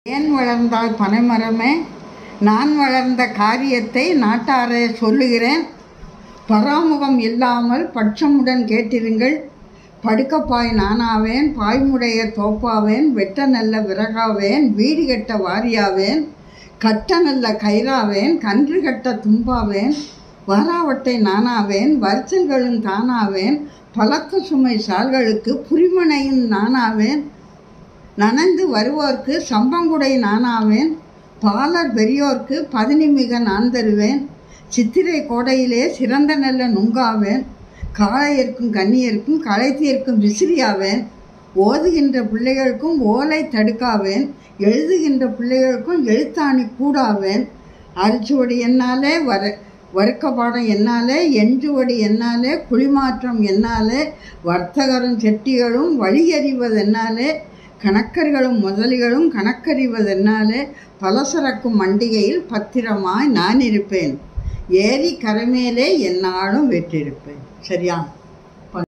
ஏன் வளர்ந்தால் பனைமரமே நான் வளர்ந்த காரியத்தை நாட்டாரே சொல்லுகிறேன் பராமுகம் இல்லாமல் பட்சமுடன் கேட்டிருங்கள் படுக்கப்பாய் நானாவேன் பாய்முடைய தோப்பாவேன் வெட்ட நல்ல விறகாவேன் வீடு கட்ட வாரியாவேன் கட்ட நல்ல கயிறாவேன் கன்று கட்ட தும்பாவேன் வாராவட்டை நானாவேன் வரிசல்களும் தானாவேன் பலத்த சுமை சால்களுக்கு புரிமனையும் நானாவேன் நனைந்து வருவோர்க்கு சம்பங்குடை நானாவேன் பாலர் பெரியோர்க்கு பதினிமிக நான் தருவேன் சித்திரை கோடையிலே சிறந்த நல்ல நுங்காவேன் காளையர்க்கும் கன்னியர்க்கும் களைத்தியர்க்கும் விசிறியாவேன் ஓதுகின்ற பிள்ளைகளுக்கும் ஓலை தடுக்காவேன் எழுதுகின்ற பிள்ளைகளுக்கும் எழுத்தாணி கூடாவேன் அரிச்சுவடி என்னாலே வர வறுக்க பாடம் என்னாலே எஞ்சுவடி என்னாலே குழிமாற்றம் என்னாலே வர்த்தகரும் செட்டிகளும் வழியறிவதென்னாலே கணக்கர்களும் முதலிகளும் கணக்கறிவதென்னாலே பலசரக்கும் மண்டிகையில் பத்திரமாய் நான் இருப்பேன் ஏரி கரைமேலே என்னாலும் வெற்றிருப்பேன் சரியா